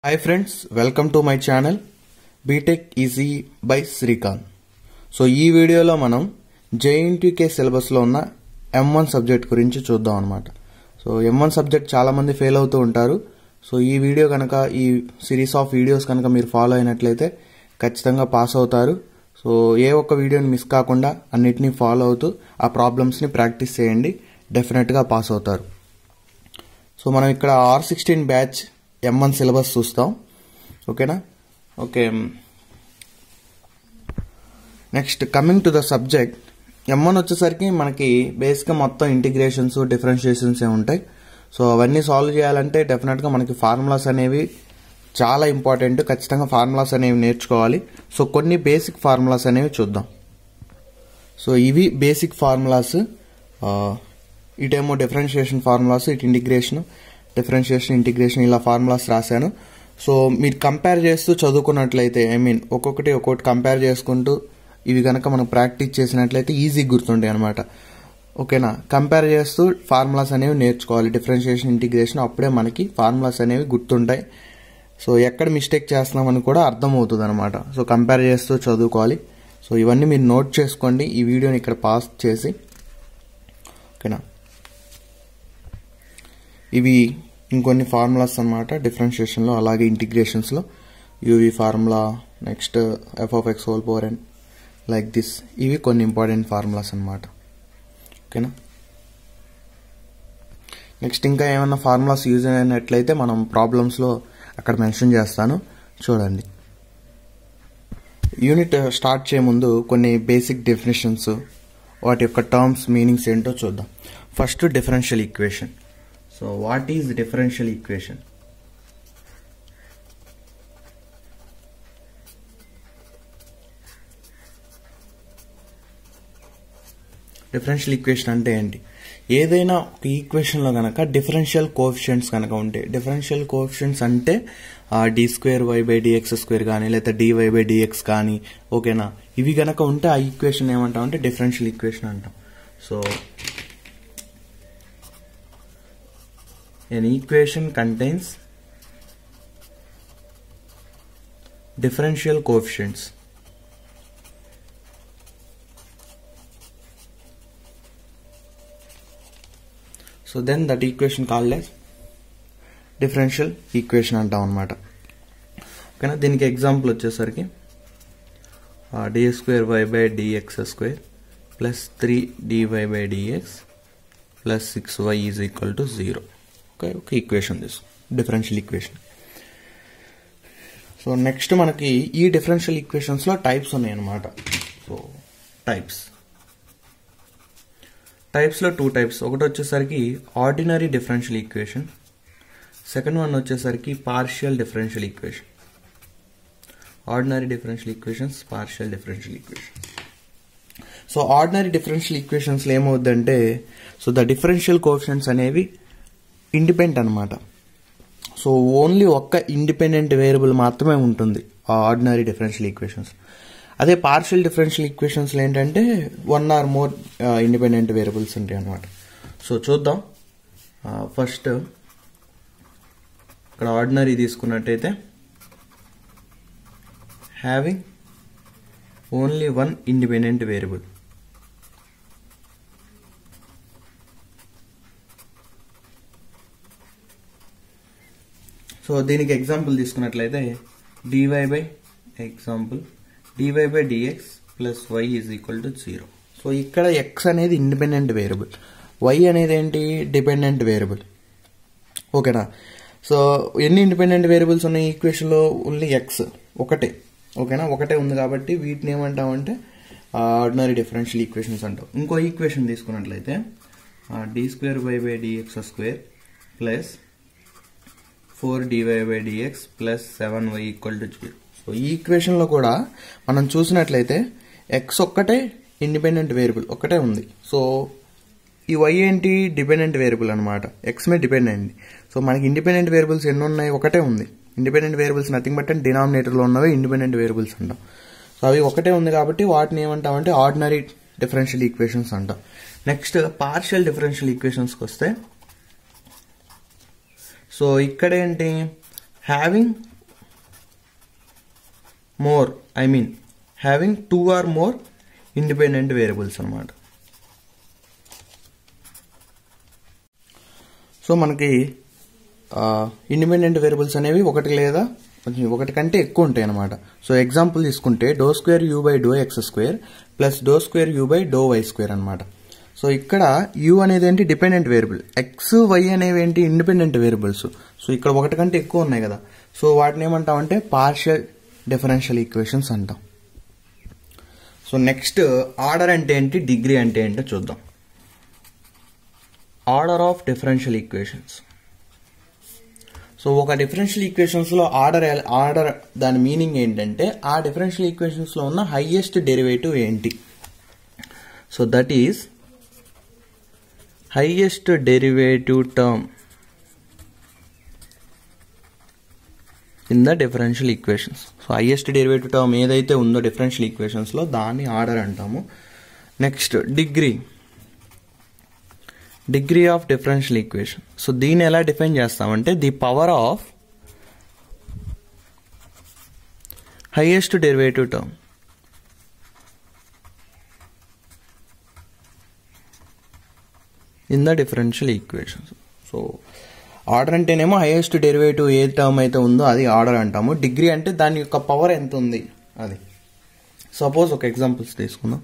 hi friends welcome to my channel BTech easy by Srikanth so ఈ వీడియోలో మనం JNTK సిలబస్లో ఉన్న ఎం వన్ సబ్జెక్ట్ గురించి చూద్దాం అనమాట సో ఎం వన్ సబ్జెక్ట్ చాలామంది ఫెయిల్ అవుతూ ఉంటారు సో ఈ వీడియో కనుక ఈ సిరీస్ ఆఫ్ వీడియోస్ కనుక మీరు ఫాలో అయినట్లయితే ఖచ్చితంగా పాస్ అవుతారు సో ఏ ఒక్క వీడియోని మిస్ కాకుండా అన్నిటినీ ఫాలో అవుతూ ఆ ప్రాబ్లమ్స్ని ప్రాక్టీస్ చేయండి డెఫినెట్గా పాస్ అవుతారు సో మనం ఇక్కడ R sixteen batch M one syllabus చూస్తాం ఓకేనా okay next coming to the subject M one వచ్చేసరికి మనకి బేసిక్గా మొత్తం ఇంటిగ్రేషన్స్ డిఫరెన్షియేషన్స్ ఏ ఉంటాయి సో అవన్నీ సాల్వ్ చేయాలంటే డెఫినెట్గా మనకి ఫార్ములాస్ అనేవి చాలా ఇంపార్టెంట్ ఖచ్చితంగా ఫార్ములాస్ అనేవి నేర్చుకోవాలి సో కొన్ని బేసిక్ ఫార్ములాస్ అనేవి చూద్దాం సో ఇవి బేసిక్ ఫార్ములాస్ ఇటేమో డిఫరెన్షియేషన్ ఫార్ములాస్ ఇటు ఇంటిగ్రేషన్ డిఫరెన్షియేషన్ ఇంటిగ్రేషన్ ఇలా ఫార్ములాస్ రాశాను సో మీరు కంపేర్ చేస్తూ చదువుకున్నట్లయితే ఐ మీన్ ఒక్కొక్కటి ఒక్కొక్కటి కంపేర్ చేసుకుంటూ ఇవి కనుక మనం ప్రాక్టీస్ చేసినట్లయితే ఈజీ గుర్తుంటాయి అనమాట ఓకేనా కంపేర్ చేస్తూ ఫార్ములాస్ అనేవి నేర్చుకోవాలి డిఫరెన్షియేషన్ ఇంటిగ్రేషన్ అప్పుడే మనకి ఫార్ములాస్ అనేవి గుర్తుంటాయి సో ఎక్కడ మిస్టేక్ చేస్తున్నామని కూడా అర్థమవుతుంది అనమాట సో కంపేర్ చేస్తూ చదువుకోవాలి సో ఇవన్నీ మీరు నోట్ చేసుకోండి ఈ వీడియోని ఇక్కడ పాస్ చేసి ఓకేనా ఇవి ఇంకొన్ని ఫార్ములాస్ అనమాట డిఫరెన్షియేషన్లో అలాగే ఇంటిగ్రేషన్స్లో UV formula next F of X whole power and like this ఇవి కొన్ని ఇంపార్టెంట్ ఫార్ములాస్ అనమాట ఓకేనా నెక్స్ట్ ఇంకా ఏమైనా ఫార్ములాస్ యూజ్ అయినట్లయితే మనం ప్రాబ్లమ్స్లో అక్కడ మెన్షన్ చేస్తాను చూడండి యూనిట్ స్టార్ట్ చేయముందు కొన్ని బేసిక్ డెఫినేషన్స్ వాటి యొక్క టర్మ్స్ మీనింగ్స్ ఏంటో చూద్దాం first differential equation so what is differential equation differential equation అంటే ఏంటి ఏదైనా ఒక ఈక్వేషన్లో కనుక డిఫరెన్షియల్ కోఎఫిషియంట్స్ కనుక ఉంటే డిఫరెన్షియల్ కోఎఫిషియంట్స్ అంటే D square why by dx square కానీ లేదా డివై బై డిఎక్స్ కానీ ఓకేనా ఇవి కనుక ఉంటే ఆ ఈక్వేషన్ ఏమంటాం అంటే డిఫరెన్షియల్ ఈక్వేషన్ అంటాం so an equation contains differential coefficients so then that equation called as differential equation అంటాం అనమాట ఓకేనా దీనికి ఎగ్జాంపుల్ వచ్చేసరికి d square why by dx square plus three dy by dx plus six y is equal to zero okay ఒక equation this differential equation so next మనకి ఈ differential ఈక్వేషన్స్లో types ఉన్నాయి అన్నమాట సో టైప్స్ టైప్స్లో టూ టైప్స్ ఒకటి వచ్చేసరికి ordinary differential equation second one వచ్చేసరికి partial differential equation ordinary differential equations partial differential equation so ordinary differential ఈక్వేషన్స్లో ఏమవుద్దంటే సో ద డిఫరెన్షియల్ కోఎఫిషియంట్స్ అనేవి ఇండిపెండెంట్ అనమాట సో ఓన్లీ ఒక్క ఇండిపెండెంట్ వేరియబుల్ మాత్రమే ఉంటుంది ఆ ఆర్డినరీ డిఫరెన్షియల్ ఈక్వేషన్స్ అదే పార్షియల్ డిఫరెన్షియల్ ఈక్వేషన్స్లో ఏంటంటే one or more independent variables ఉంటాయి అనమాట సో చూద్దాం ఫస్ట్ ఇక్కడ ఆర్డినరీ తీసుకున్నట్టయితే having only one independent variable so దీనికి ఎగ్జాంపుల్ తీసుకున్నట్లయితే dy by example dy by dx plus why is equal to zero so ఇక్కడ ఎక్స్ అనేది ఇండిపెండెంట్ వేరియబుల్ వై అనేది ఏంటి డిపెండెంట్ వేరియబుల్ ఓకేనా సో ఎన్ని ఇండిపెండెంట్ వేరియబుల్స్ ఉన్నాయి ఈక్వేషన్లో ఓన్లీ ఎక్స్ ఒకటే ఓకేనా ఒకటే ఉంది కాబట్టి వీటిని ఏమంటామంటే ఆర్డినరీ డిఫరెన్షియల్ ఈక్వేషన్స్ అంటాం ఇంకో ఈక్వేషన్ తీసుకున్నట్లయితే d square by by dx square plus four dy by dx plus seven y equal to zero so ఈ ఈక్వేషన్లో కూడా మనం చూసినట్లయితే ఎక్స్ ఒక్కటే ఇండిపెండెంట్ వేరియబుల్ ఒక్కటే ఉంది సో ఈ వై ఏంటి డిపెండెంట్ వేరియబుల్ అనమాట ఎక్స్ మీద డిపెండ్ అయింది సో మనకి ఇండిపెండెంట్ వేరియబుల్స్ ఎన్ని ఉన్నాయి ఒకటే ఉంది ఇండిపెండెంట్ వేరియబుల్స్ నథింగ్ బట్ డినామినేటర్లో ఉన్నవి ఇండిపెండెంట్ వేరియబుల్స్ అంటాం సో అవి ఒకటే ఉంది కాబట్టి వాటిని ఏమంటామంటే ఆర్డినరీ డిఫరెన్షియల్ ఈక్వేషన్స్ అంటాం నెక్స్ట్ పార్షియల్ డిఫరెన్షియల్ ఈక్వేషన్స్కి వస్తే సో ఇక్కడ ఏంటి having more I mean having two or more independent variables అనమాట సో మనకి ఇండిపెండెంట్ వేరియబుల్స్ అనేవి ఒకటి లేదా కొంచెం ఒకటి కంటే ఎక్కువ ఉంటాయి అనమాట సో ఎగ్జాంపుల్ తీసుకుంటే doe square u by doe x square plus doe square u by doe y square అనమాట సో ఇక్కడ యూ అనేది ఏంటి డిపెండెంట్ వేరియబుల్ ఎక్స్ వై అనేవి ఏంటి ఇండిపెండెంట్ వేరియబుల్స్ సో ఇక్కడ ఒకటి కంటే ఎక్కువ ఉన్నాయి కదా సో వాటిని ఏమంటామంటే పార్షియల్ డిఫరెన్షియల్ ఈక్వేషన్స్ అంటాం సో నెక్స్ట్ ఆర్డర్ అంటే ఏంటి డిగ్రీ అంటే ఏంటో చూద్దాం order of differential equations so ఒక డిఫరెన్షియల్ ఈక్వేషన్స్లో ఆర్డర్ ఆర్డర్ దాని మీనింగ్ ఏంటంటే ఆ డిఫరెన్షియల్ ఈక్వేషన్స్లో ఉన్న హైయెస్ట్ డెరివేటివ్ ఏంటి so that is highest derivative term in the differential equations so highest derivative term ఏదైతే ఉందో డిఫరెన్షియల్ ఈక్వేషన్స్లో దాన్ని ఆర్డర్ అంటాము next degree degree of differential equation so దీన్ని ఎలా డిఫైన్ చేస్తామంటే the power of highest derivative term in the differential equations so order అంటేనేమో highest derivative ఏ టర్మ్ అయితే ఉందో అది ఆర్డర్ అంటాము డిగ్రీ అంటే దాని యొక్క పవర్ ఎంత ఉంది అది సపోజ్ ఒక ఎగ్జాంపుల్స్ తీసుకుందాం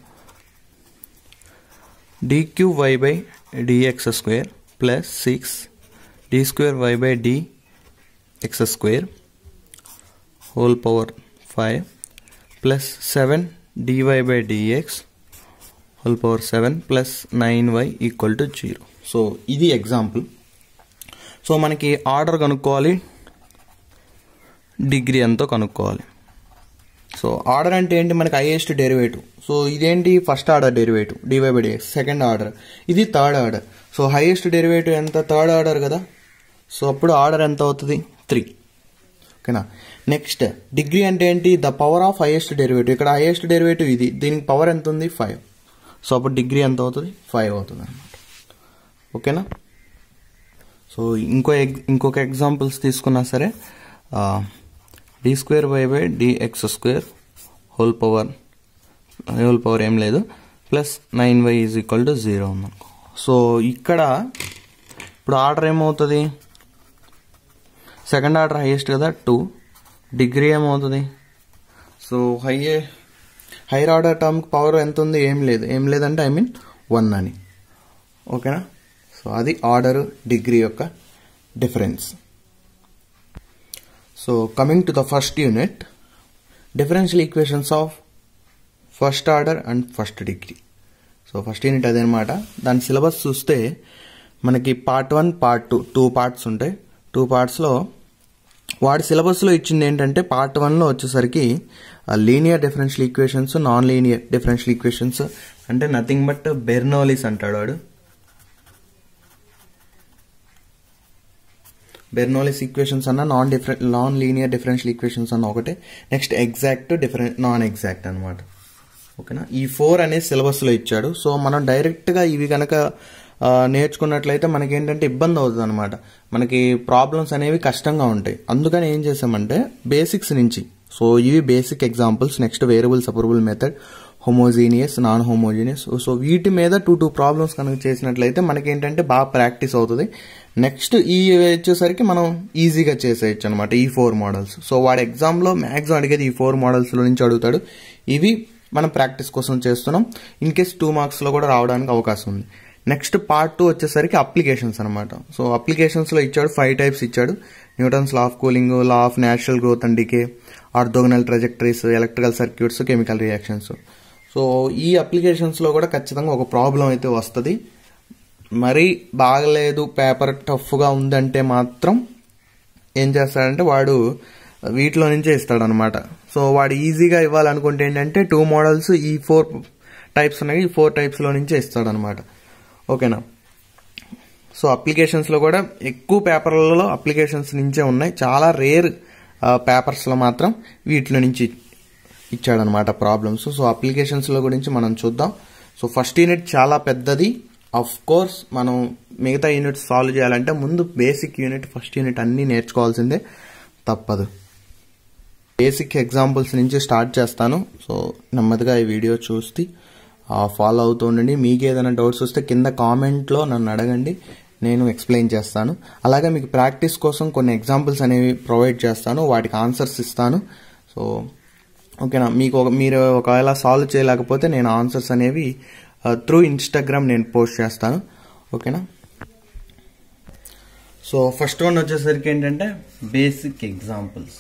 dq y by dx square plus 6 d square y by d x square whole power 5 plus 7 dy by dx whole power 7 plus 9y equal to 0 so ఇది ఎగ్జాంపుల్ సో మనకి order కనుక్కోవాలి degree ఎంతో కనుక్కోవాలి so order అంటే ఏంటి మనకి highest derivative so ఇదేంటి first order derivative dy by dx second order ఇది third order so highest derivative ఎంత థర్డ్ ఆర్డర్ కదా సో అప్పుడు ఆర్డర్ ఎంత అవుతుంది త్రీ ఓకేనా నెక్స్ట్ డిగ్రీ అంటే ఏంటి the power of highest derivative ఇక్కడ హైయెస్ట్ డెరివేటివ్ ఇది దీనికి పవర్ ఎంత ఉంది ఫైవ్ సో అప్పుడు డిగ్రీ ఎంత అవుతుంది ఫైవ్ అవుతుంది అనమాట ఓకేనా సో ఇంకో ఎగ్ ఇంకొక ఎగ్జాంపుల్స్ తీసుకున్నా సరే d square why by dx square whole power whole power ఏం లేదు plus nine y is equal to zero ఉందనుకో సో ఇక్కడ ఇప్పుడు ఆర్డర్ ఏమవుతుంది సెకండ్ ఆర్డర్ హైయెస్ట్ కదా టూ డిగ్రీ ఏమవుతుంది so high higher order term power ఎంత ఉంది ఏం లేదు ఏం లేదంటే ఐ మీన్ వన్ అని ఓకేనా సో అది ఆర్డర్ డిగ్రీ యొక్క difference so coming to the first unit differential equations of first order and first degree so first unit అదనమాట దాని సిలబస్ చూస్తే మనకి part one part two two parts ఉంటాయి two పార్ట్స్లో వాడి సిలబస్లో ఇచ్చింది ఏంటంటే పార్ట్ వన్లో వచ్చేసరికి linear differential equations non linear differential equations అంటే నథింగ్ బట్ బెర్నోలిస్ అంటాడు వాడు బెర్నోలిస్ ఈక్వేషన్స్ అన్న non different non linear differential equations అన్న ఒకటే next exact different non exact అనమాట ఓకేనా ఈ ఫోర్ అనేది సిలబస్లో ఇచ్చాడు సో మనం డైరెక్ట్గా ఇవి కనుక నేర్చుకున్నట్లయితే మనకి ఏంటంటే ఇబ్బంది అవుతుంది అనమాట మనకి ప్రాబ్లమ్స్ అనేవి కష్టంగా ఉంటాయి అందుకని ఏం చేసామంటే బేసిక్స్ నుంచి సో ఇవి basic examples next variable separable method homogeneous non homogeneous so వీటి మీద టూ టూ ప్రాబ్లమ్స్ కనుక చేసినట్లయితే మనకి ఏంటంటే బాగా ప్రాక్టీస్ అవుతుంది నెక్స్ట్ ఈ వచ్చేసరికి మనం ఈజీగా చేసేయచ్చు అనమాట ఈ ఫోర్ మోడల్స్ సో వాడు ఎగ్జామ్లో మ్యాక్సిమం అడిగేది ఈ ఫోర్ మోడల్స్లో నుంచి అడుగుతాడు ఇవి మనం ప్రాక్టీస్ కోసం చేస్తున్నాం ఇన్ కేస్ టూ మార్క్స్లో కూడా రావడానికి అవకాశం ఉంది నెక్స్ట్ పార్ట్ టూ వచ్చేసరికి అప్లికేషన్స్ అనమాట సో అప్లికేషన్స్లో ఇచ్చాడు ఫైవ్ టైప్స్ ఇచ్చాడు Newton's law of cooling law of natural growth and decay orthogonal trajectories electrical circuits chemical reactions so ఈ అప్లికేషన్స్లో కూడా ఖచ్చితంగా ఒక ప్రాబ్లం అయితే వస్తుంది మరీ బాగలేదు పేపర్ టఫ్గా ఉందంటే మాత్రం ఏం చేస్తాడంటే వాడు వీటిలో నుంచే ఇస్తాడనమాట సో వాడు ఈజీగా ఇవ్వాలనుకుంటే ఏంటంటే టూ మోడల్స్ ఈ ఫోర్ టైప్స్ ఉన్నాయి ఈ ఫోర్ టైప్స్లో నుంచే ఇస్తాడనమాట ఓకేనా సో అప్లికేషన్స్లో కూడా ఎక్కువ పేపర్లలో అప్లికేషన్స్ నుంచే ఉన్నాయి చాలా రేర్ పేపర్స్లో మాత్రం వీటిలో నుంచి ఇచ్చాడనమాట ప్రాబ్లమ్స్ సో అప్లికేషన్స్లో గురించి మనం చూద్దాం సో ఫస్ట్ యూనిట్ చాలా పెద్దది అఫ్ కోర్స్ మనం మిగతా యూనిట్స్ సాల్వ్ చేయాలంటే ముందు బేసిక్ యూనిట్ ఫస్ట్ యూనిట్ అన్నీ నేర్చుకోవాల్సిందే తప్పదు బేసిక్ ఎగ్జాంపుల్స్ నుంచి స్టార్ట్ చేస్తాను సో నెమ్మదిగా ఈ వీడియో చూస్తే ఫాలో అవుతూ ఉండండి మీకు ఏదైనా డౌట్స్ వస్తే కింద కామెంట్లో నన్ను అడగండి నేను ఎక్స్ప్లెయిన్ చేస్తాను అలాగే మీకు ప్రాక్టీస్ కోసం కొన్ని ఎగ్జాంపుల్స్ అనేవి ప్రొవైడ్ చేస్తాను వాటికి ఆన్సర్స్ ఇస్తాను సో ఓకేనా మీకు ఒక మీరు ఒకవేళ సాల్వ్ చేయలేకపోతే నేను ఆన్సర్స్ అనేవి త్రూ ఇన్స్టాగ్రామ్ నేను పోస్ట్ చేస్తాను ఓకేనా సో ఫస్ట్ వన్ వచ్చేసరికి ఏంటంటే basic examples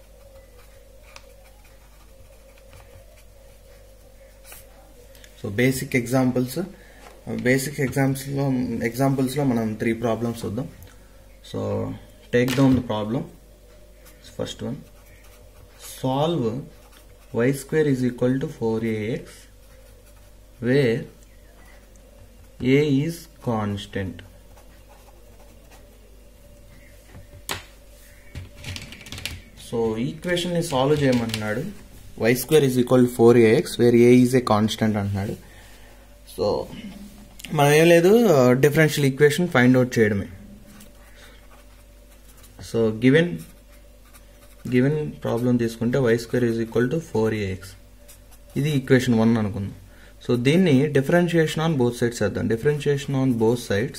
so basic examples basic ఎగ్జామ్స్లో ఎగ్జాంపుల్స్లో మనం త్రీ ప్రాబ్లమ్స్ చూద్దాం so take down the problem first one solve y square is equal to 4ax where a is constant so ఈక్వేషన్ని solve చేయమంటున్నాడు y square is equal four ax where a is a constant అంటున్నాడు so మనం ఏం లేదు differential equation find out చేయడమే so given given problem తీసుకుంటే y square is equal to four ax ఇది equation one అనుకుందాం సో దీన్ని డిఫరెన్షియేషన్ ఆన్ బోత్ సైడ్స్ చేద్దాం differentiation on both sides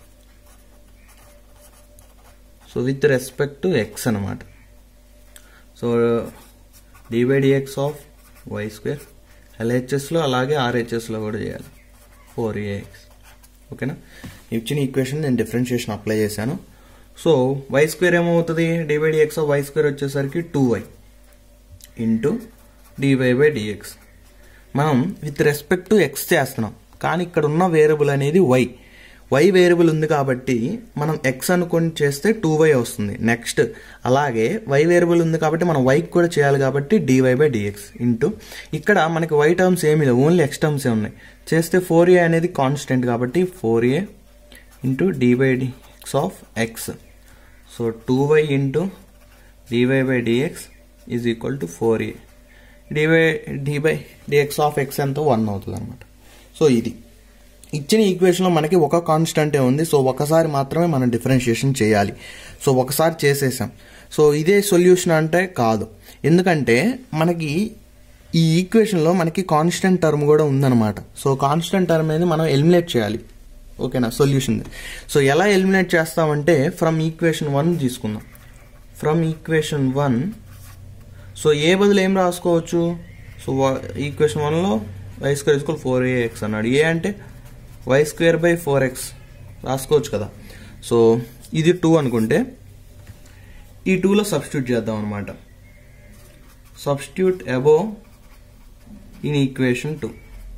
so with respect to x అనమాట so D by dx of why square ఎల్హెచ్ఎస్లో అలాగే ఆర్హెచ్ఎస్లో కూడా చేయాలి ఫోర్ ఏఎక్స్ ఓకేనా ఇచ్చిన ఈక్వేషన్ నేను డిఫరెన్షియేషన్ అప్లై చేశాను సో వై స్క్వేర్ ఏమవుతుంది dy dx of why square వచ్చేసరికి two y into DY by dx మనం విత్ రెస్పెక్ట్ టు ఎక్స్ చేస్తున్నాం కానీ ఇక్కడ ఉన్న వేరియబుల్ అనేది వై వై వేరియబుల్ ఉంది కాబట్టి మనం ఎక్స్ అనుకొని చేస్తే టూ వై వస్తుంది నెక్స్ట్ అలాగే వై వేరియబుల్ ఉంది కాబట్టి మనం వైకి కూడా చేయాలి కాబట్టి డివై బై డిఎక్స్ ఇంటూ ఇక్కడ మనకి వై టర్మ్స్ ఏమీ లేవు ఓన్లీ ఎక్స్ టర్మ్సే ఉన్నాయి చేస్తే ఫోర్ ఏ అనేది కాన్స్టెంట్ కాబట్టి four a into D by dx of x so two y into DY by dx is equal to four a dy d by dx of x ఎంత one అవుతుంది అనమాట so ఇది ఇచ్చిన ఈక్వేషన్లో మనకి ఒక కాన్స్టెంటే ఉంది సో ఒకసారి మాత్రమే మనం డిఫరెన్షియేషన్ చేయాలి సో ఒకసారి చేసేసాం సో ఇదే సొల్యూషన్ అంటే కాదు ఎందుకంటే మనకి ఈ ఈక్వేషన్లో మనకి కాన్స్టెంట్ టర్మ్ కూడా ఉందన్నమాట సో కాన్స్టెంట్ టర్మ్ అనేది మనం ఎలిమినేట్ చేయాలి ఓకేనా సొల్యూషన్ సో ఎలా ఎలిమినేట్ చేస్తామంటే ఫ్రమ్ ఈక్వేషన్ వన్ తీసుకుందాం from equation one so a బదులు ఏం రాసుకోవచ్చు సో ఈక్వేషన్ వన్లో y square school four a x అన్నాడు ఏ అంటే y square by four x రాసుకోవచ్చు కదా సో ఇది టూ అనుకుంటే ఈ టూలో సబ్స్టిట్యూట్ చేద్దాం అనమాట substitute above in equation two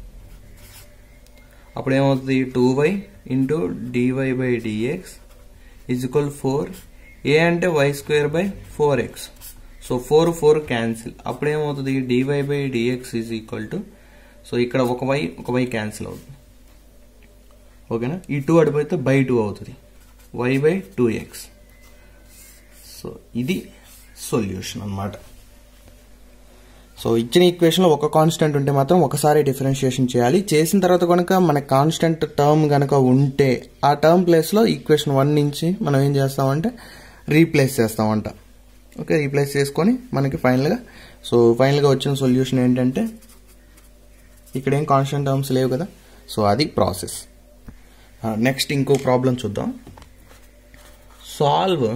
అప్పుడు ఏమవుతుంది two y into DY by dx is equal four a అంటే y square by four x so four four cancel అప్పుడు ఏమవుతుంది DY by dx is equal to so ఇక్కడ ఒక y ఒక y cancel అవుతుంది ఓకేనా ఈ టూ అడిపోతే బై టూ అవుతుంది y by two x so ఇది సొల్యూషన్ అనమాట సో ఇచ్చిన ఈక్వేషన్లో ఒక కాన్స్టెంట్ ఉంటే మాత్రం ఒకసారి డిఫరెన్షియేషన్ చేయాలి చేసిన తర్వాత కనుక మన కాన్స్టెంట్ టర్మ్ కనుక ఉంటే ఆ టర్మ్ ప్లేస్లో ఈక్వేషన్ వన్ నుంచి మనం ఏం చేస్తామంటే రీప్లేస్ చేస్తామంట ఓకే రీప్లేస్ చేసుకొని మనకి ఫైనల్గా సో ఫైనల్గా వచ్చిన సొల్యూషన్ ఏంటంటే ఇక్కడ ఏం కాన్స్టెంట్ టర్మ్స్ లేవు కదా సో అది ప్రాసెస్ నెక్స్ట్ ఇంకో ప్రాబ్లం చూద్దాం solve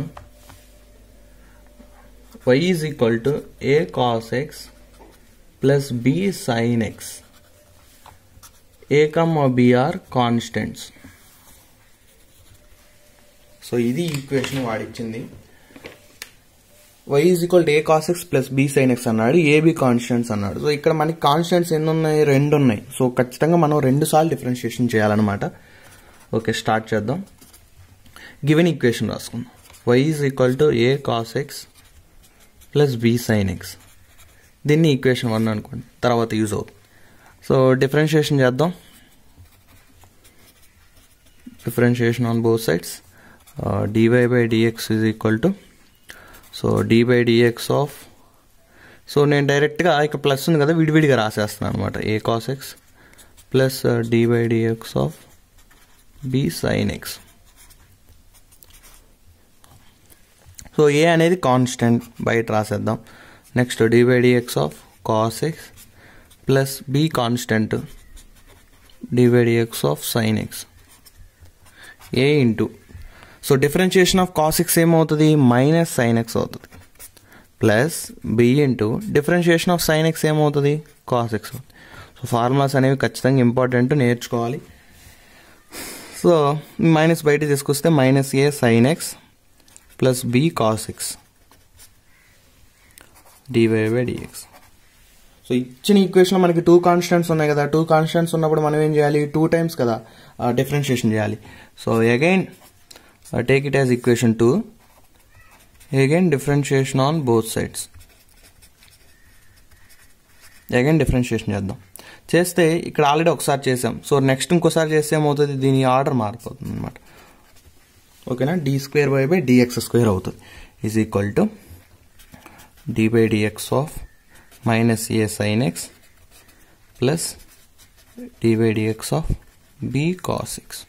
y is equal to a cos x plus b sin x a comma b are constants so ఇది ఈక్వేషన్ వాడిచ్చింది y is equal to a cos X plus B sine x అన్నాడు a b constants అన్నాడు so ఇక్కడ మనకి constants ఎన్ని ఉన్నాయి రెండు ఉన్నాయి సో ఖచ్చితంగా మనం రెండు సార్లు డిఫరెన్షియేషన్ చేయాలన్నమాట ఓకే స్టార్ట్ చేద్దాం గివెన్ ఈక్వేషన్ రాసుకుందాం y is equal to a cos X plus B sine x దీన్ని ఈక్వేషన్ వన్ అనుకోండి తర్వాత యూజ్ అవుతుంది సో డిఫరెన్షియేషన్ చేద్దాం differentiation on both sides dy by dx is equal to so D by dx of so నేను డైరెక్ట్గా ఇక plus ఉంది కదా విడివిడిగా రాసేస్తున్నాను అనమాట a cos X plus d by dx of b sine x so a అనేది కాన్స్టెంట్ బయట రాసేద్దాం next d by dx of cos X plus b constant D by dx of sine x a into so differentiation of cos x ఏమవుతుంది minus sine X అవుతుంది plus B into differentiation of sine x ఏమవుతుంది cos x అవుతుంది so formulas అనేవి ఖచ్చితంగా important నేర్చుకోవాలి so minus బయట తీసుకొస్తే minus a sine x plus B cos x DY by dx so ఇచ్చిన ఈక్వేషన్లో మనకి టూ కాన్స్టెంట్స్ ఉన్నాయి కదా టూ కాన్స్టెంట్స్ ఉన్నప్పుడు మనం ఏం చేయాలి టూ టైమ్స్ కదా డిఫరెన్షియేషన్ చేయాలి so again take it as equation two again differentiation on both sides again differentiation చేద్దాం చేస్తే ఇక్కడ ఆల్రెడీ ఒకసారి చేసాం సో నెక్స్ట్ ఇంకోసారి చేస్తే ఏమవుతుంది దీని ఆర్డర్ మారిపోతుంది అనమాట ఓకేనా d square why by dx square అవుతుంది is equal to D by dx of minus a sine x plus d by dx of b cos x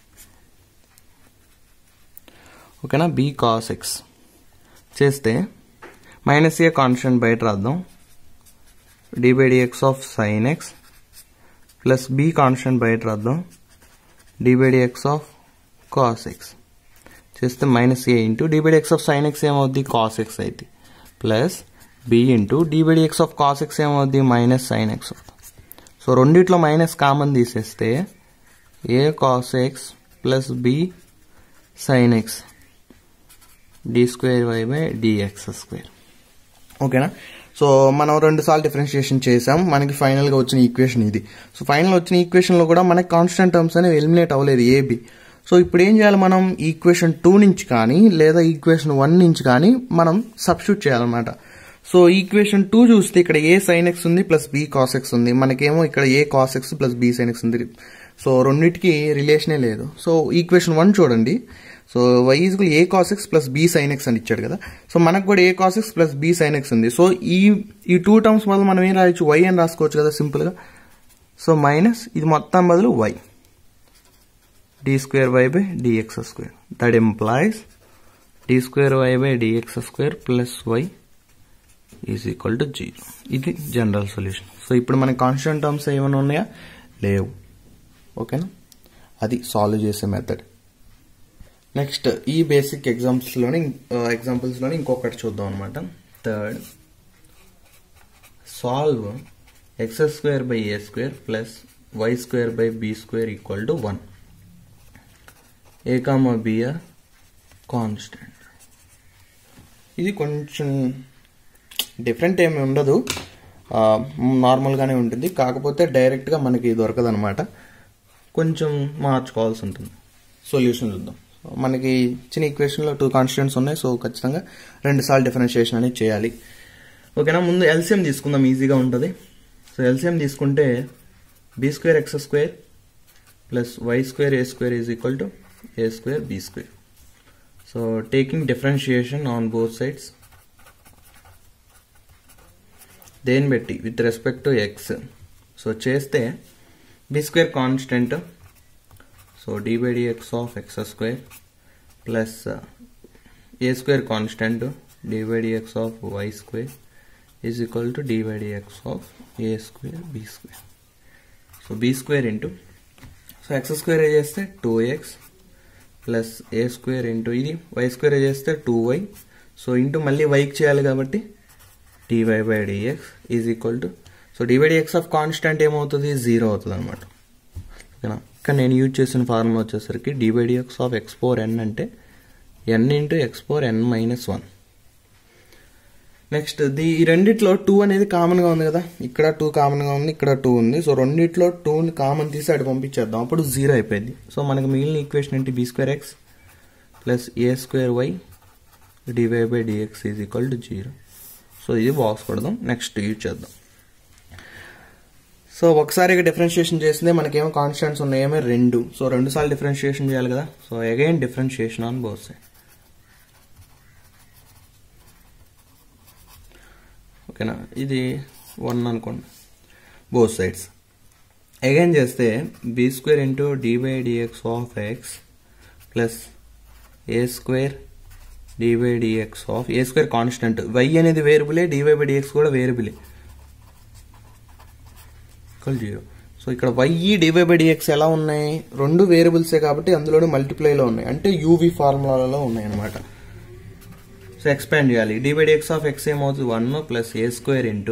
ఓకేనా బి కాస్ ఎక్స్ చేస్తే మైనస్ ఏ కాన్స్టెంట్ బయట రాద్దాం d by dx of sine x plus b constant బయట రాద్దాం d by dx of cos x చేస్తే minus a into D by dx of sine x ఏమవుద్ది cos X అయితే plus B into D by dx of cos X ఏమవుద్ది minus sine X అవుతుంది so రెండిట్లో minus common తీసేస్తే A cos X plus B sine X D square why by dx square ఓకేనా so మనం రెండు సార్లు differentiation చేసాం మనకి ఫైనల్గా వచ్చిన ఈక్వేషన్ ఇది సో ఫైనల్ వచ్చిన ఈక్వేషన్లో కూడా మనకి కాన్స్టెంట్ టర్మ్స్ అనేవి ఎలిమినేట్ అవ్వలేదు ఏబి సో ఇప్పుడు ఏం చేయాలి మనం ఈక్వేషన్ టూ నుంచి కానీ లేదా ఈక్వేషన్ వన్ నుంచి కానీ మనం సబ్స్టిట్యూట్ చేయాలన్నమాట సో ఈక్వేషన్ టూ చూస్తే ఇక్కడ ఏ సైన్ ఎక్స్ ఉంది ప్లస్ బి కాస్ ఎక్స్ ఉంది మనకేమో ఇక్కడ A cos X plus B sine X ఉంది సో రెండింటికి రిలేషనే లేదు సో ఈక్వేషన్ వన్ చూడండి so Y is equal A cos X plus B sine X అని ఇచ్చాడు కదా సో మనకు కూడా A cos X plus B sine X ఉంది సో ఈ ఈ టూ టర్మ్స్ బదులు మనం ఏం రాయొచ్చు వై అని రాసుకోవచ్చు కదా సింపుల్గా సో మైనస్ ఇది మొత్తం బదులు Y D square why by dx square that implies D square why by dx square plus why is equal to zero ఇది జనరల్ సొల్యూషన్ సో ఇప్పుడు మనకి కాన్స్టెంట్ టర్మ్స్ ఏమైనా ఉన్నాయా లేవు ఓకేనా అది సాల్వ్ చేసే మెథడ్ నెక్స్ట్ ఈ బేసిక్ ఎగ్జాంపుల్స్లోని ఎగ్జాంపుల్స్లోని ఇంకొకటి చూద్దాం అనమాట third solve X square by A square plus Y square by B square equal to one A comma B are constant ఇది కొంచెం డిఫరెంట్ ఏమి ఉండదు నార్మల్గానే ఉంటుంది కాకపోతే డైరెక్ట్గా మనకి దొరకదు అనమాట కొంచెం మార్చుకోవాల్సి ఉంటుంది సొల్యూషన్ చూద్దాం మనకి ఇచ్చిన ఈక్వేషన్లో టూ కాన్స్టిట్యూన్స్ ఉన్నాయి సో ఖచ్చితంగా రెండు సార్లు డిఫరెన్షియేషన్ అనేది చేయాలి ఓకేనా ముందు ఎల్సిఎం తీసుకుందాం ఈజీగా ఉంటుంది సో ఎల్సిఎం తీసుకుంటే B square X square plus Y square A square is equal to A square B square so taking differentiation on both sides దేని బట్టి with respect to X so చేస్తే B square constant so D by dx of X square plus A square constant D by dx of why square is equal to D by dx of A square B square so B square into so X square చేస్తే two X plus ఏ square into ఇది Y square చేస్తే two Y so into మళ్ళీ వైకి చేయాలి కాబట్టి DY by dx is equal to so DY dx of constant ఏమవుతుంది zero అవుతుంది అనమాట ఓకేనా ఇక్కడ నేను యూజ్ చేసిన ఫార్ములా వచ్చేసరికి DY dx of X four N అంటే N into X four N minus one next the ఈ రెండిట్లో టూ అనేది కామన్గా ఉంది కదా ఇక్కడ టూ కామన్గా ఉంది ఇక్కడ టూ ఉంది సో రెండిట్లో టూని కామన్ తీసి అటు పంపించేద్దాం అప్పుడు జీరో అయిపోయింది సో మనకి మిగిలిన ఈక్వేషన్ ఏంటి B square X plus A square Y DY by dx is equal to zero so ఇది బాక్స్ కొడదాం నెక్స్ట్ యూజ్ చేద్దాం సో ఒకసారిగా డిఫరెన్షియేషన్ చేసిందే మనకేమో కాన్స్టెంట్స్ ఉన్నాయేమో రెండు సో రెండు సార్లు డిఫరెన్షియేషన్ చేయాలి కదా so again differentiation on both side ఓకేనా ఇది వన్ అనుకోండి బోత్ సైడ్స్ అగైన్ చేస్తే B square into D by dx of X plus A square dy by dx of A square constant Y అనేది వేరియబులే dy బై డిఎక్స్ కూడా వేరియబులే equal zero so ఇక్కడ Y DY by DX ఎలా ఉన్నాయి రెండు వేరియబుల్సే కాబట్టి అందులోనే మల్టిప్లైలో ఉన్నాయి అంటే యూవి ఫార్ములాలలో ఉన్నాయి అనమాట సో ఎక్స్పాండ్ చేయాలి D by dx of X ఏమవుతుంది వన్ ప్లస్ ఏ square into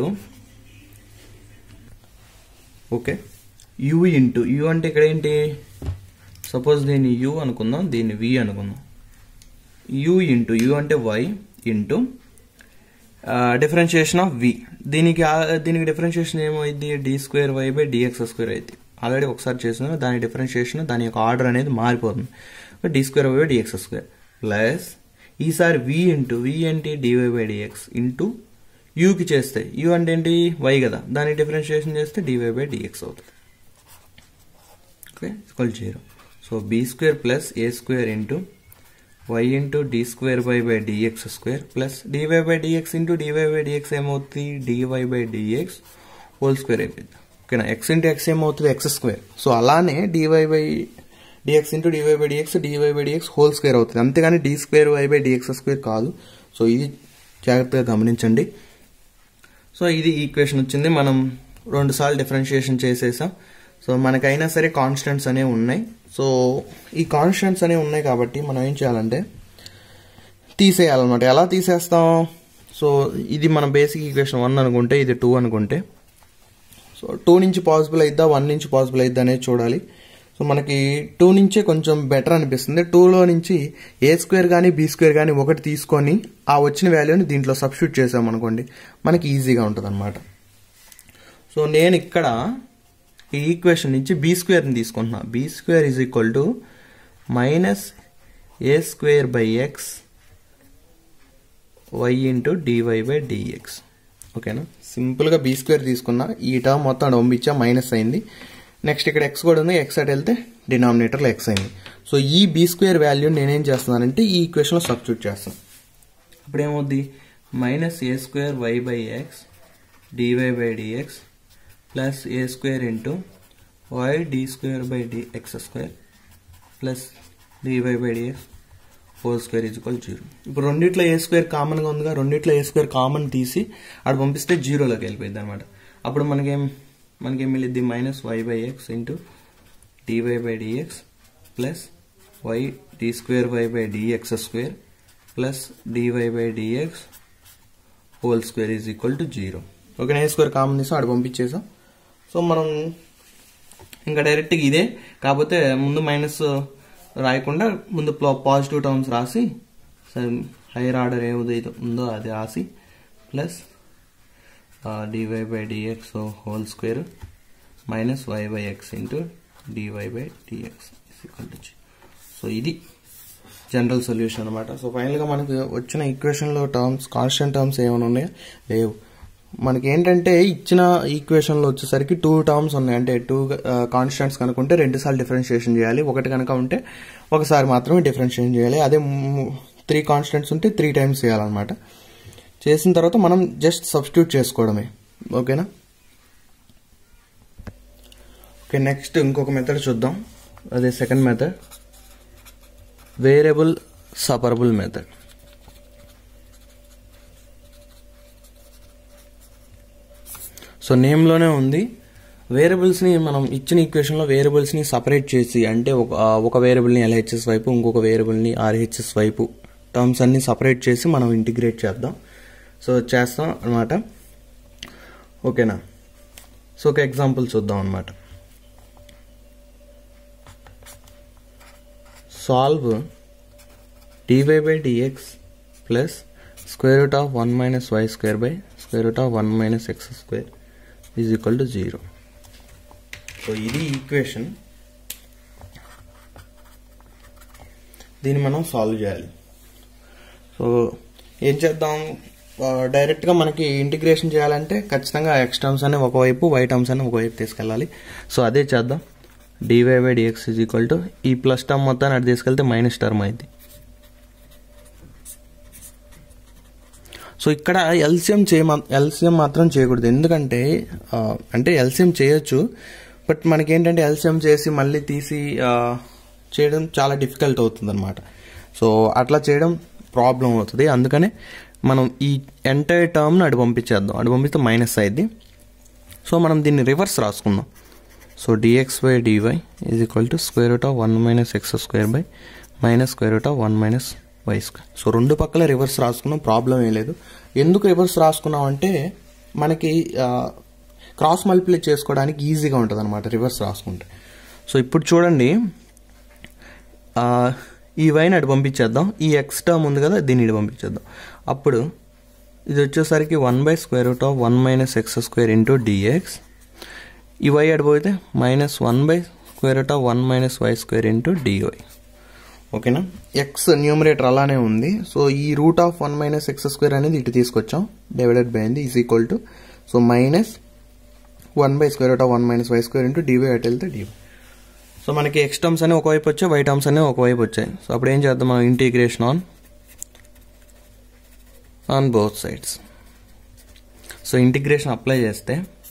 okay U into U అంటే ఇక్కడ ఏంటి సపోజ్ దీన్ని యూ అనుకుందాం దీన్ని వి అనుకుందాం యూ ఇంటూ యూ అంటే Y into differentiation of V దీనికి ఆ- దీనికి డిఫరెన్షియేషన్ ఏమైంది D square why by dx square అయితే ఆల్రెడీ ఒకసారి చేసిన దాని డిఫరెన్షియేషన్ దాని యొక్క ఆర్డర్ అనేది మారిపోతుంది D square why by dx square plus ఈసారి వి ఇంటూ వి ఏంటి డివై బై డిఎక్స్ ఇంటూ యూకి చేస్తే యూ అంటే ఏంటి వై కదా దాని డిఫరెన్షియేషన్ చేస్తే డివై బై డిఎక్స్ అవుతుంది okay equal zero so be square plus A square into Y into D square why by dx square plus DY by DX into DY by dx ఏమవుతుంది DY by DX whole square అయిపోయింది ఓకేనా X into X ఏమవుతుంది X square so అలానే DY by DX into DY by DX DY by DX whole square అవుతుంది అంతేగాని D square why by dx square కాదు so ఇది జాగ్రత్తగా గమనించండి సో ఇది ఈక్వేషన్ వచ్చింది మనం రెండు సార్లు డిఫరెన్షియేషన్ చేసేసాం సో మనకైనా సరే కాన్స్టెంట్స్ అనేవి ఉన్నాయి సో ఈ కాన్స్టెంట్స్ అనేవి ఉన్నాయి కాబట్టి మనం ఏం చేయాలంటే తీసేయాలన్నమాట ఎలా తీసేస్తాం సో ఇది మన బేసిక్ ఈక్వేషన్ వన్ అనుకుంటే ఇది టూ అనుకుంటే సో టూ నుంచి పాసిబుల్ అయిద్దా వన్ నుంచి పాసిబుల్ అయిద్దా అనేది చూడాలి సో మనకి టూ నుంచే కొంచెం బెటర్ అనిపిస్తుంది టూలో నుంచి ఏ స్క్వేర్ కానీ బీ స్క్వేర్ కానీ ఒకటి తీసుకొని ఆ వచ్చిన వాల్యూని దీంట్లో సబ్స్టిట్యూట్ చేసామనుకోండి మనకి ఈజీగా ఉంటుంది అనమాట సో నేను ఇక్కడ ఈ ఈక్వేషన్ నుంచి బీ స్క్వేర్ని తీసుకుంటున్నా B square is equal to minus A square by X Y into DY by DX ఓకేనా సింపుల్గా బీ స్క్వేర్ తీసుకున్నా ఈ టర్మ్ మొత్తం అక్కడ పంపించా మైనస్ అయింది నెక్స్ట్ ఇక్కడ ఎక్స్ కూడా ఉంది ఎక్స్ అటు వెళ్తే డినామినేటర్లో ఎక్స్ అయింది సో ఈ బీ స్క్వేర్ వాల్యూ నేనేం చేస్తున్నానంటే ఈ ఈక్వేషన్లో సబ్స్టిట్యూట్ చేస్తాను ఇప్పుడు ఏమవుద్ది minus A square why by X DY by dx plus A square into Y D square by D X square plus DY by DX four square is equal zero ఇప్పుడు రెండిట్లో ఏ square కామన్గా ఉందిగా రెండిట్లో ఏ square common తీసి అక్కడ పంపిస్తే జీరోలోకి వెళ్ళిపోయింది అనమాట అప్పుడు మనకేం మనకేం వెళ్ళిద్ది minus Y by X into DY by dx plus Y D square why by dx square plus DY by DX whole square is equal to zero okay A square common తీసాం అక్కడ పంపించేసాం సో మనం ఇంకా డైరెక్ట్గా ఇదే కాకపోతే ముందు minus రాయకుండా ముందు పాజిటివ్ టర్మ్స్ రాసి హైయర్ ఆర్డర్ ఏదైతే ఉందో అది రాసి plus DY by DX whole square minus Y by X into DY by DX equal to so ఇది జనరల్ సొల్యూషన్ అనమాట సో ఫైనల్గా మనకు వచ్చిన ఈక్వేషన్లో టర్మ్స్ కాన్స్టెంట్ టర్మ్స్ ఏమైనా ఉన్నాయా లేవు మనకి ఏంటంటే ఇచ్చిన ఈక్వేషన్లో వచ్చేసరికి టూ టర్మ్స్ ఉన్నాయి అంటే టూ కాన్స్టెంట్స్ కనుకుంటే రెండు సార్లు డిఫరెన్షియేషన్ చేయాలి ఒకటి కనుక ఉంటే ఒకసారి మాత్రమే డిఫరెన్షియేషన్ చేయాలి అదే త్రీ కాన్స్టెంట్స్ ఉంటే త్రీ టైమ్స్ చేయాలన్నమాట చేసిన తర్వాత మనం జస్ట్ సబ్స్టిట్యూట్ చేసుకోవడమే ఓకేనా ఓకే నెక్స్ట్ ఇంకొక మెథడ్ చూద్దాం అదే second method variable separable method so నేమ్లోనే ఉంది వేరియబుల్స్ని మనం ఇచ్చిన ఈక్వేషన్లో వేరియబుల్స్ని సపరేట్ చేసి అంటే ఒక ఒక వేరియబుల్ని ఎల్హెచ్ఎస్ వైపు ఇంకొక వేరియబుల్ని ఆర్హెచ్ఎస్ వైపు టర్మ్స్ అన్ని సపరేట్ చేసి మనం ఇంటిగ్రేట్ చేద్దాం సో చేస్తాం అనమాట ఓకేనా సో ఒక ఎగ్జాంపుల్ చూద్దాం అనమాట solve DY by dx plus square root of one minus Y square by square root of one minus X square is equal to zero so ఇది ఈక్వేషన్ దీన్ని మనం సాల్వ్ చేయాలి సో ఏం చేద్దాం డైరెక్ట్గా మనకి ఇంటిగ్రేషన్ చేయాలంటే ఖచ్చితంగా ఎక్స్ టర్మ్స్ అనే ఒకవైపు వై టర్మ్స్ అనే ఒకవైపు తీసుకెళ్ళాలి సో అదే చేద్దాం DY by dx is equal to ఈ ప్లస్ టర్మ్ మొత్తాన్ని అటు తీసుకెళ్తే మైనస్ టర్మ్ అయింది సో ఇక్కడ ఎల్సిఎం చేయ ఎల్సిఎం మాత్రం చేయకూడదు ఎందుకంటే అంటే ఎల్సిఎం చేయొచ్చు బట్ మనకేంటంటే ఎల్సిఎం చేసి మళ్ళీ తీసి చేయడం చాలా డిఫికల్ట్ అవుతుంది అనమాట సో అట్లా చేయడం ప్రాబ్లం అవుతుంది అందుకనే మనం ఈ ఎంటైర్ టర్మ్ని అటు పంపించేద్దాం అటు పంపిస్తే మైనస్ అయింది సో మనం దీన్ని రివర్స్ రాసుకుందాం so DX by DY is equal to square root of one minus X square by minus square root of one minus Y square so రెండు పక్కల రివర్స్ రాసుకున్నాం ప్రాబ్లం ఏం లేదు ఎందుకు రివర్స్ రాసుకున్నాం అంటే మనకి క్రాస్ మల్టిప్లై చేసుకోవడానికి ఈజీగా ఉంటుంది అనమాట రివర్స్ రాసుకుంటే సో ఇప్పుడు చూడండి ఆ, ఈ వైని అటు పంపించేద్దాం ఈ ఎక్స్ టర్మ్ ఉంది కదా దీన్ని ఇటు పంపించేద్దాం అప్పుడు ఇది వచ్చేసరికి one by square root of one minus X square into DX ఈ వై అటు పోతే minus one by square root of one minus Y square into DY ఓకేనా ఎక్స్ న్యూమరేటర్ అలానే ఉంది సో ఈ root of one minus X square అనేది ఇటు తీసుకొచ్చాం డివైడెడ్ బై అయింది is equal to so minus one by square root of one minus Y square into DY అటు వెళ్తే డివై సో మనకి ఎక్స్ టర్మ్స్ అనే ఒకవైపు వచ్చాయి వై టర్మ్స్ అనే ఒకవైపు వచ్చాయి సో అప్పుడు ఏం చేద్దాం మనం integration on on both sides so integration apply చేస్తే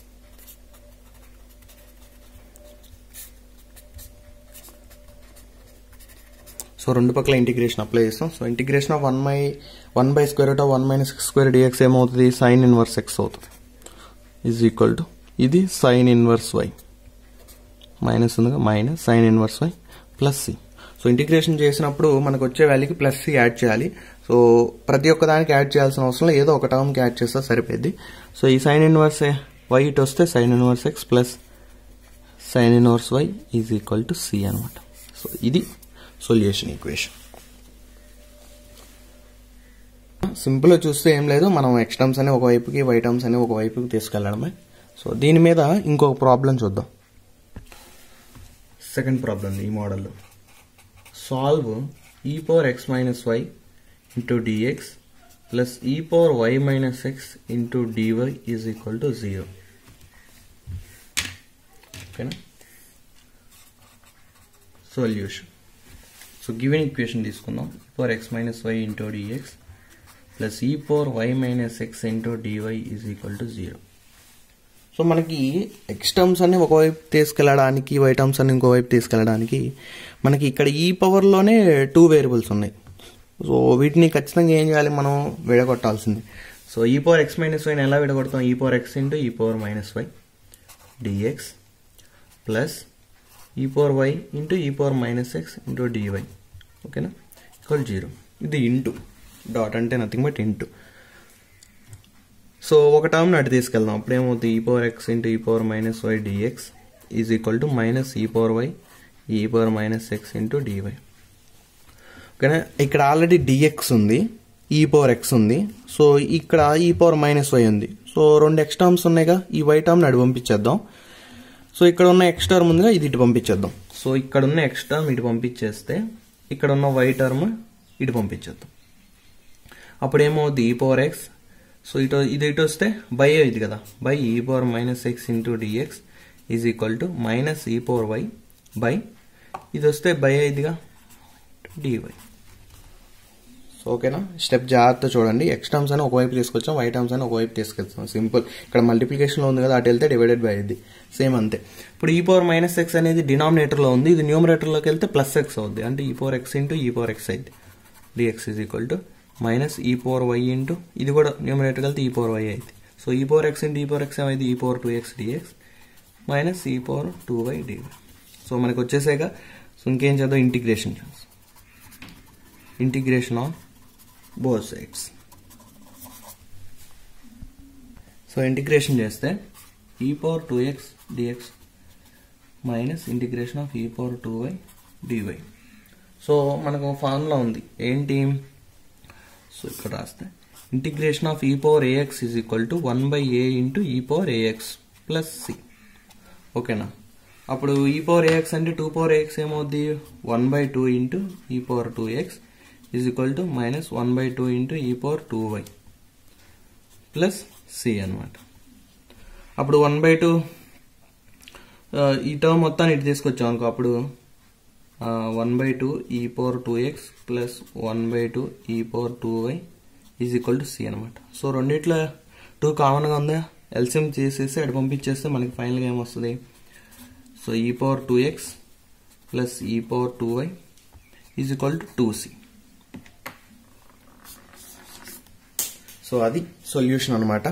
సో రెండు పక్కల ఇంటిగ్రేషన్ అప్లై చేస్తాం so integration of one by one by square root of one minus X square DX ఏమవుతుంది సైన్ ఇన్వర్స్ ఎక్స్ అవుతుంది ఈజ్ ఈక్వల్ టు ఇది sine inverse Y minus ఉందిగా minus sine inverse Y plus C so integration చేసినప్పుడు మనకు వచ్చే వాల్యూకి plus C add చేయాలి so ప్రతి ఒక్క దానికి యాడ్ చేయాల్సిన అవసరం లేదు ఏదో ఒక టర్మ్కి యాడ్ చేస్తే సరిపోద్ది సో ఈ సైన్ ఇన్వర్స్ వై ఇటు వస్తే sine inverse X plus sine inverse Y is equal to C అనమాట సో ఇది సొల్యూషన్ ఈక్వేషన్ సింపుల్గా చూస్తే ఏం లేదు మనం ఎక్స్ టర్మ్స్ అనే ఒకవైపుకి వై టర్మ్స్ అనే ఒకవైపుకి తీసుకెళ్ళడమే సో దీని మీద ఇంకొక ప్రాబ్లం చూద్దాం సెకండ్ ప్రాబ్లం ఈ మోడల్లో solve E power X minus Y into DX plus ఈ power Y minus X into DY is equal to zero ఓకేనా సొల్యూషన్ సో గివెన్ ఈక్వేషన్ తీసుకుందాం E power X minus Y into DX plus ఈ power Y minus X into DY is equal to zero so మనకి X terms అన్ని ఒకవైపు తీసుకెళ్ళడానికి why terms అన్ని ఇంకోవైపు తీసుకెళ్ళడానికి మనకి ఇక్కడ ఈ పవర్లోనే టూ వేరియబుల్స్ ఉన్నాయి సో వీటిని ఖచ్చితంగా ఏం చేయాలి మనం విడగొట్టాల్సింది సో ఈ పవర్ ఎక్స్ మైనస్ వైని ఎలా విడగొడతాం ఈ పవర్ ఎక్స్ ఇంటూ ఈ power minus Y DX plus ఈ పవర్ వై ఇంటూ ఈ power minus X into DY ఓకేనా ఈక్వల్ జీరో ఇది ఇంటూ డాట్ అంటే నథింగ్ బట్ ఇంటూ సో ఒక టర్మ్ అటు తీసుకెళ్దాం అప్పుడు ఏమవుతుంది ఈ పవర్ ఎక్స్ ఇంటూ ఈ power minus Y DX is equal to minus ఈ power Y E power minus X into DY ఓకేనా ఇక్కడ ఆల్రెడీ డిఎక్స్ ఉంది ఈ పవర్ ఎక్స్ ఉంది సో ఇక్కడ ఈ పవర్ మైనస్ వై ఉంది సో రెండు ఎక్స్ టర్మ్స్ ఉన్నాయిగా ఈ వై టర్మ్ని అటు పంపించేద్దాం సో ఇక్కడ ఉన్న ఎక్స్ టర్మ్ ఉందిగా ఇది ఇటు పంపించేద్దాం సో ఇక్కడ ఉన్న ఎక్స్ టర్మ్ ఇటు పంపించేస్తే ఇక్కడ ఉన్న వై టర్మ్ ఇటు పంపించేద్దాం అప్పుడు ఏమవుద్ది ఈ పవర్ ఎక్స్ సో ఇటు ఇది ఇటు వస్తే బై ఇది కదా by E power minus X into dx is equal to minus ఈ పవర్ వై బై ఇది వస్తే బై ఇదిగా డివై సో ఓకేనా స్టెప్ జాగ్రత్త చూడండి ఎక్స్ టర్మ్స్ అని ఒకవైపు తీసుకొచ్చాం వై టర్మ్స్ అని ఒకవైపు తీసుకొచ్చాం సింపుల్ ఇక్కడ మల్టిప్లికేషన్లో ఉంది కదా అటు వెళ్తే డివైడెడ్ బై ఇది సేమ్ అంతే ఇప్పుడు ఈ పవర్ మైనస్ ఎక్స్ అనేది డినామినేటర్లో ఉంది ఇది న్యూమరేటర్లోకి వెళ్తే ప్లస్ ఎక్స్ అవుద్ది అంటే ఈ పవర్ ఎక్స్ ఇంటూ ఈ పవర్ ఎక్స్ అయింది dx is equal to minus ఈ పవర్ వై ఇంటూ ఇది కూడా న్యూమరేటర్ వెళ్తే ఈ పవర్ వై అయింది సో ఈ పవర్ ఎక్స్ ఇంటూ ఈ పవర్ ఎక్స్ ఏమైంది e power two x dx minus ఈ power two y dy so మనకు వచ్చేసాక సో ఇంకేం చేద్దాం ఇంటిగ్రేషన్ చేస్తాం integration of both sides so integration చేస్తే e power two x dx minus integration of e power two y dy so మనకు formula ఉంది ఏంటి సో ఇక్కడ రాస్తే integration of e power ax is equal to one by a into ఈ power ax plus c ఓకేనా అప్పుడు e power ax అంటే two power ax ఏమవుద్ది వన్ బై టూ ఇంటూ ఈ power two x is equal to minus one by two into ఈ power two y plus c అనమాట అప్పుడు one by two e term మొత్తాన్ని ఇటు తీసుకొచ్చాం అనుకో అప్పుడు one by two e power two X plus one by two e power two y is equal to C అనమాట so రెండిట్లో టూ కామన్గా ఉందా ఎల్సిఎం చేసేసి అటు పంపించేస్తే మనకి ఫైనల్గా ఏమొస్తుంది సో ఈ పవర్ టూ ఎక్స్ ప్లస్ ఈ power two y is equal to two c so అది సొల్యూషన్ అనమాట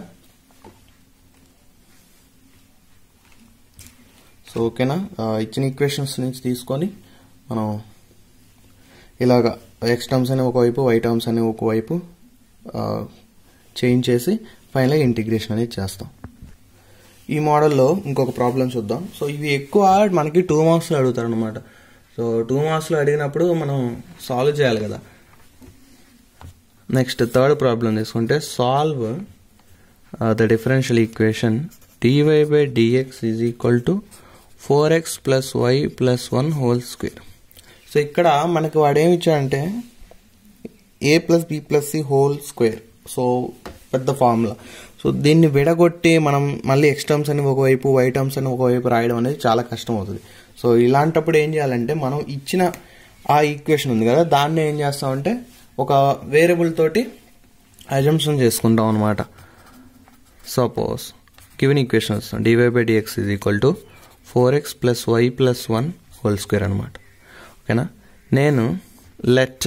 సో ఓకేనా ఆ, ఇచ్చిన ఈక్వేషన్స్ నుంచి తీసుకొని మనం ఇలాగా ఎక్స్ టర్మ్స్ అనే ఒకవైపు వై టర్మ్స్ అనే ఒకవైపు చేంజ్ చేసి ఫైనల్గా ఇంటిగ్రేషన్ అనేది చేస్తాం ఈ మోడల్లో ఇంకొక ప్రాబ్లం చూద్దాం సో ఇవి ఎక్కువ మనకి టూ మార్క్స్లో అడుగుతారు అనమాట సో టూ మార్క్స్లో అడిగినప్పుడు మనం సాల్వ్ చేయాలి కదా నెక్స్ట్ థర్డ్ ప్రాబ్లం తీసుకుంటే solve the differential equation dy by dx is equal to four x plus y plus one whole square so ఇక్కడ మనకి వాడు ఏమి ఇచ్చాడంటే a plus b plus c whole square so పెద్ద formula so దీన్ని విడగొట్టి మనం మళ్ళీ ఎక్స్ టర్మ్స్ అని ఒకవైపు వై టర్మ్స్ అని ఒకవైపు రాయడం అనేది చాలా కష్టం అవుతుంది సో ఇలాంటప్పుడు ఏం చేయాలంటే మనం ఇచ్చిన ఆ ఈక్వేషన్ ఉంది కదా దాన్ని ఏం చేస్తామంటే ఒక వేరియబుల్ తోటి అజంప్షన్ చేసుకుంటాం అనమాట సపోజ్ గివెన్ ఈక్వేషన్ వస్తాం dy by dx is equal to four x plus y plus one whole square అనమాట ఓకేనా నేను let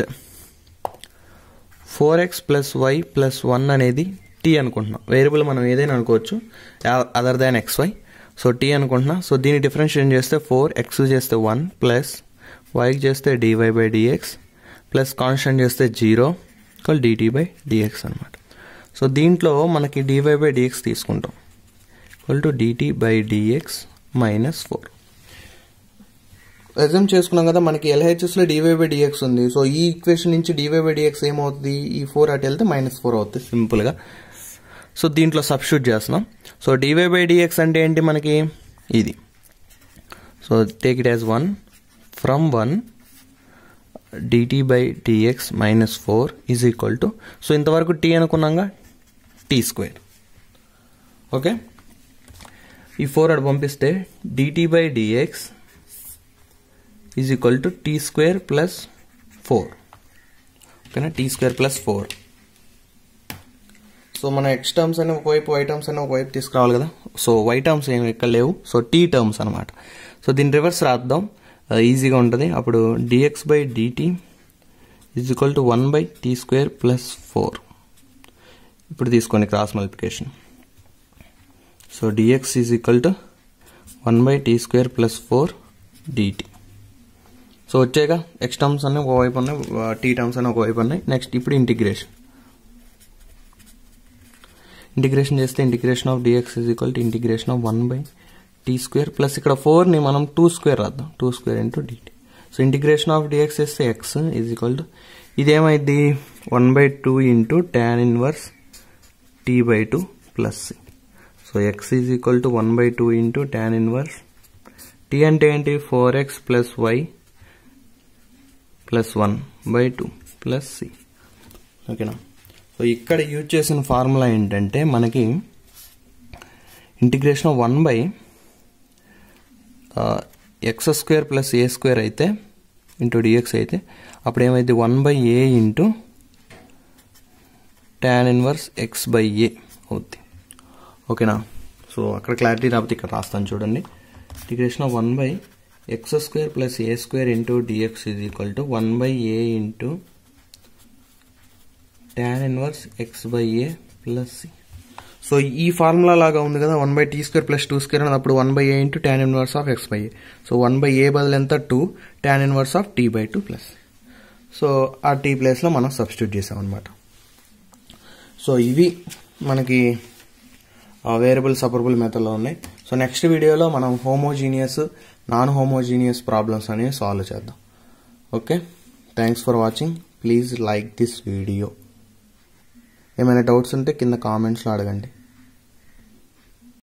four x plus y plus one అనేది టీ అనుకుంటున్నాం వేరియబుల్ మనం ఏదైనా అనుకోవచ్చు other than x y so t అనుకుంటున్నా సో దీన్ని డిఫరెన్షియేట్ చేస్తే ఫోర్ ఎక్స్ చేస్తే వన్ ప్లస్ వైకి చేస్తే DY by dx plus constant చేస్తే zero equal dt by dx అనమాట సో దీంట్లో మనకి డివై బై డిఎక్స్ తీసుకుంటాం equal to dt by dx minus four ఎగ్జామ్ చేసుకున్నాం కదా మనకి ఎల్హెచ్ఎస్లో డివై బై డిఎక్స్ ఉంది సో ఈ ఈక్వేషన్ నుంచి డివై బై డిఎక్స్ ఏమవుతుంది ఈ ఫోర్ అటు వెళ్తే మైనస్ ఫోర్ అవుతుంది సింపుల్గా సో దీంట్లో సబ్స్టిట్యూట్ చేస్తున్నాం సో డివై బై డిఎక్స్ అంటే ఏంటి మనకి ఇది so take it as one from one dt by dx minus four is equal to so ఇంతవరకు టీ అనుకున్నాగా టీ స్క్వేర్ ఓకే ఈ ఫోర్ అటు పంపిస్తే dt by dx is equal to t square plus four ఓకేనా t square plus four so మన x terms అని ఒకవైపు why terms అని ఒకవైపు తీసుకురావాలి కదా సో వై టర్మ్స్ ఏమి ఇక్కడ లేవు సో టీ టర్మ్స్ అనమాట సో దీని రివర్స్ రాద్దాం ఈజీగా ఉంటుంది అప్పుడు dx by dt is equal to one by t square plus four ఇప్పుడు తీసుకోండి cross multiplication so dx is equal to one by t square plus four dt so వచ్చాక x terms అన్నీ ఒకవైపు ఉన్నాయి టీ టర్మ్స్ అన్నీ ఒకవైపు ఉన్నాయి next ఇప్పుడు ఇంటిగ్రేషన్ ఇంటిగ్రేషన్ చేస్తే integration of dx is equal to integration of one by t square plus ఇక్కడ ఫోర్ని మనం టూ స్క్వేర్ రాద్దాం two square into dt so integration of dx చేస్తే ఎక్స్ ఈజ్ ఈక్వల్ టు ఇదేమైంది one by two into tan inverse t by two plus C so x is equal to one by two into tan inverse t అంటే ఏంటి four x plus y plus one by two plus c ఓకేనా so ఇక్కడ use చేసిన formula ఏంటంటే మనకి integration one by x square plus A square అయితే into dx అయితే అప్పుడు ఏమైంది one by a into tan inverse x by a అవుద్ది ఓకేనా సో అక్కడ క్లారిటీ రాకపోతే ఇక్కడ రాస్తాను చూడండి integration of one by x square plus A square into dx is equal to one by a into tan inverse x by a plus C so ఈ formula లాగా ఉంది కదా one by t square plus two square అన్నప్పుడు one by a into tan inverse of x by a so one by a బదులు ఎంత two tan inverse of t by two plus so ఆ t ప్లేస్లో మనం substitute చేసాం అనమాట so ఇవి మనకి వేరియబుల్ సపరబుల్ మెథడ్లో ఉన్నాయి సో నెక్స్ట్ వీడియోలో మనం హోమోజీనియస్ నాన్ హోమోజీనియస్ ప్రాబ్లమ్స్ అనేవి సాల్వ్ చేద్దాం okay thanks for watching please like this video ఏమైనా డౌట్స్ ఉంటే కింద కామెంట్స్లో అడగండి